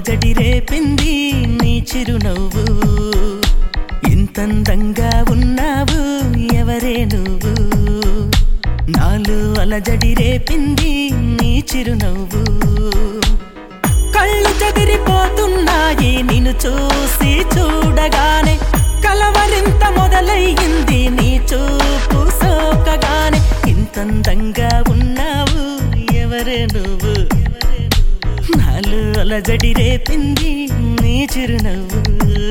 అలజడి రేపింది నీ చిరునవ్వు ఇంతందంగా ఉన్నావు ఎవరే నువ్వు నాలు అలజడి రేపింది నీ చిరునవ్వు కళ్ళు చెదిరిపోతున్నాయి నిన్ను చూసి చూడగానే కలవరింత మొదలయ్యింది నీ చూపు సోకగానే ఇంతందంగా ఉన్నావు ఎవరే నువ్వు నాలు అలజడి రేపింది నీ చిరునవ్వు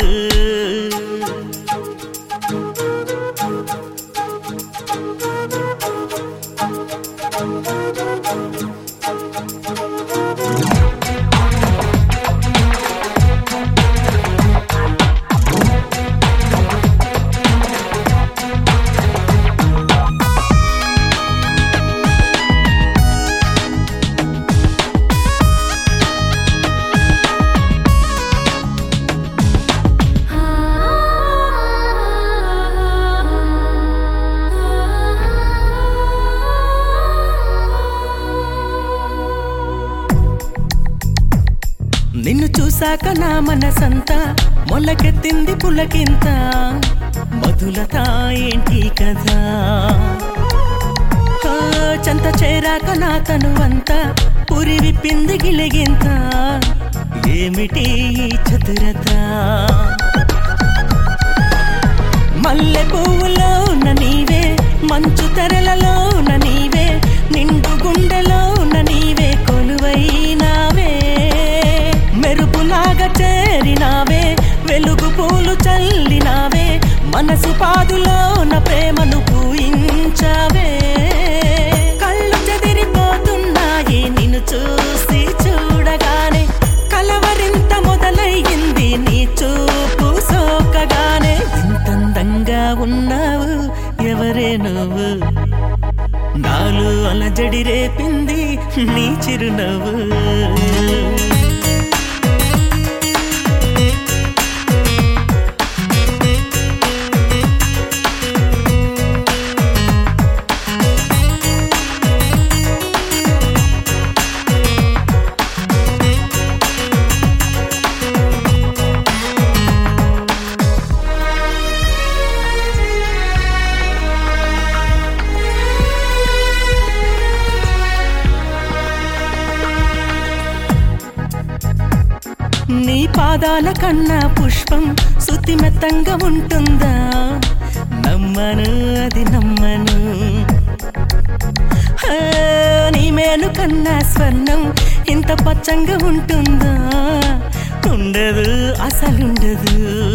నిన్ను చూశాక నా మనసంతా మొలకెత్తింది పులకింత మధులత ఏంటి కదా ఆ, చెంత చేరాక నా తనువంతా పురి విప్పింది గిలిగింత ఏమిటి ఈ చతురత మల్లె పువ్వులోన నీవే మంచు తెరలలోన నీవే నిండు గుండెలోన నీవే కొలువైనావే మెరుపులాగా చేరినావే వెలుగు పూలు చల్లినావే మనసు పాదులోన ప్రేమను పూయించావే కళ్ళు చెదిరిపోతున్నాయి నిన్ను చూసి చూడగానే కలవరింత మొదలయ్యింది నీ చూపు సోకగానే ఇంతందంగా ఉన్నావు ఎవరే నువ్వు నాలు అలజడి రేపింది నీ చిరునవ్వు నీ పాదాల కన్నా పుష్పం శుతిమెత్తంగా ఉంటుందా నమ్మను అది నమ్మను ఆ, నీ మేను కన్నా స్వర్ణం ఇంత పచ్చంగా ఉంటుందా ఉండదు అసలుండదు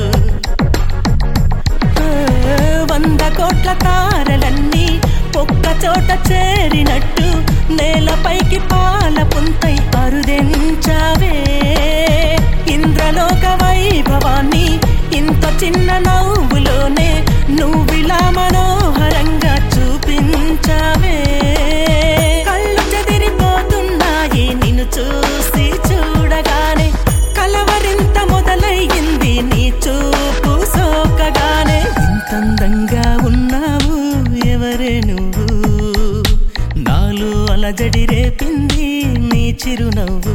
ఆ, వంద కోట్ల తారలన్నీ ఒక్క చోట చేరినట్టు నేలపైకి పాల పుంతై అరుదెంచావే ఇంద్రలోక వైభవాన్ని ఇంత చిన్న నవ్వులోనే నువ్విలా మనోహరంగా చూపించావే కళ్ళు చెదిరిపోతున్నాయి నిన్ను చూసి చూడగానే కలవరింత మొదలయ్యింది నీ చూపు సోకగానే ఇంతందంగా ఉన్నావు ఎవరే నువ్వు నాలో అలజడి రేపింది నీ చిరునవ్వు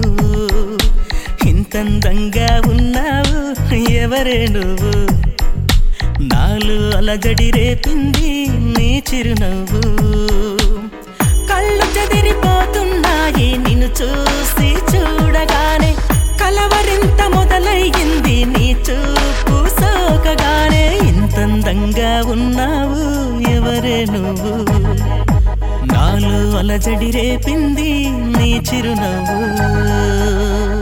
ఇంతందంగా ఉన్నావు ఎవరే నువ్వు నాలు అలజడి రేపింది నీ చిరునవ్వు కళ్ళు చెదిరిపోతున్నాయి నిన్ను చూసి చూడగానే కలవరింత మొదలయ్యింది నీ చూపు సోకగానే ఇంతందంగా ఉన్నావు ఎవరే నువ్వు నాలో అలజడి రేపింది నీ చిరునవ్వు